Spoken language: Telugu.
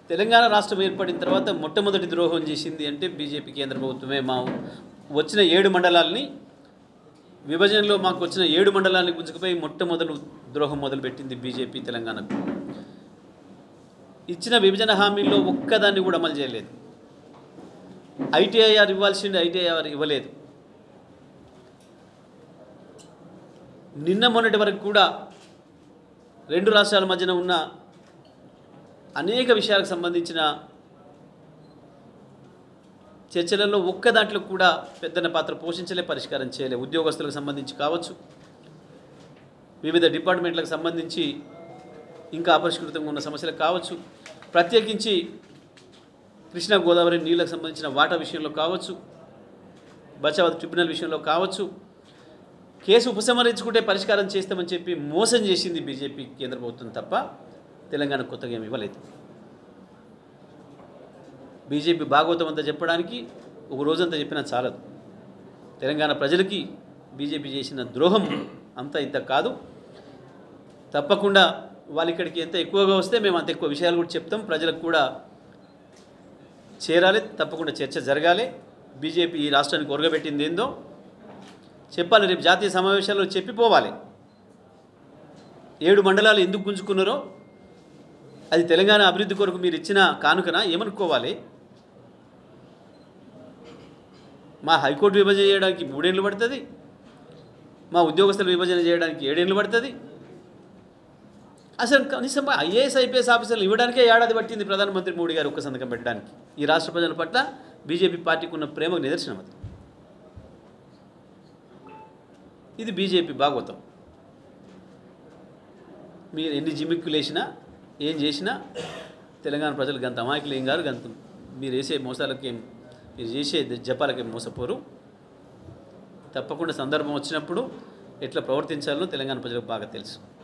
తెలంగాణ రాష్ట్రం ఏర్పడిన తర్వాత మొట్టమొదటి ద్రోహం చేసింది అంటే బీజేపీ కేంద్ర ప్రభుత్వమే మా వచ్చిన ఏడు మండలాల్ని విభజనలో మాకు వచ్చిన ఏడు మండలాన్ని గుంజుకుపోయి మొట్టమొదలు ద్రోహం మొదలుపెట్టింది బీజేపీ తెలంగాణకు ఇచ్చిన విభజన హామీల్లో ఒక్కదాన్ని కూడా అమలు చేయలేదు ఐటీఐఆర్ ఇవ్వాల్సింది ఐటీఐఆర్ ఇవ్వలేదు నిన్న మొన్నటి వరకు కూడా రెండు రాష్ట్రాల మధ్యన ఉన్న అనేక విషయాలకు సంబంధించిన చర్చలలో ఒక్క దాంట్లో కూడా పెద్దన పాత్ర పోషించలే పరిష్కారం చేయలే ఉద్యోగస్తులకు సంబంధించి కావచ్చు వివిధ డిపార్ట్మెంట్లకు సంబంధించి ఇంకా అపరిష్కృతంగా ఉన్న సమస్యలకు కావచ్చు ప్రత్యేకించి కృష్ణా గోదావరి నీళ్ళకు సంబంధించిన వాటా విషయంలో కావచ్చు బచావత్ ట్రిబ్యునల్ విషయంలో కావచ్చు కేసు ఉపసంహరించుకుంటే పరిష్కారం చేస్తామని చెప్పి మోసం చేసింది బీజేపీ కేంద్ర ప్రభుత్వం తప్ప తెలంగాణ కొత్తగా ఏమి ఇవ్వలేదు బీజేపీ భాగవతం అంతా చెప్పడానికి ఒక రోజంతా చెప్పినా చాలదు తెలంగాణ ప్రజలకి బీజేపీ చేసిన ద్రోహం అంతా ఇంత కాదు తప్పకుండా వాళ్ళు ఇక్కడికి ఎంత ఎక్కువగా వస్తే మేము అంత ఎక్కువ విషయాలు కూడా చెప్తాం ప్రజలకు కూడా చేరాలి తప్పకుండా చర్చ జరగాలి బీజేపీ ఈ రాష్ట్రానికి ఒరగబెట్టింది ఏందో చెప్పాలి రేపు జాతీయ సమావేశాల్లో చెప్పిపోవాలి ఏడు మండలాలు ఎందుకు గుంజుకున్నారో అది తెలంగాణ అభివృద్ధి కొరకు మీరు ఇచ్చిన కానుకన ఏమనుకోవాలి మా హైకోర్టు విభజన చేయడానికి మూడేళ్ళు పడుతుంది మా ఉద్యోగస్తుల విభజన చేయడానికి ఏడేళ్ళు పడుతుంది అసలు కనీసం ఐఏఎస్ ఐపీఎస్ ఆఫీసర్లు ఇవ్వడానికే ఏడాది పట్టింది ప్రధానమంత్రి మోడీ గారు ఒక్క సంతకం పెట్టడానికి ఈ రాష్ట్ర ప్రజల పట్ల బీజేపీ పార్టీకి ఉన్న ప్రేమకు నిదర్శనం అది ఇది బీజేపీ భాగవతం మీరు ఎన్ని జిమ్మిక్కులు వేసినా ఏం చేసినా తెలంగాణ ప్రజలు గంత అమాయకులు ఏం గారు గంత మీరు వేసే మోసాలకి ఏం మీరు చేసే జపాలకి ఏం మోసపోరు తప్పకుండా సందర్భం వచ్చినప్పుడు ఎట్లా ప్రవర్తించాలో తెలంగాణ ప్రజలకు బాగా తెలుసు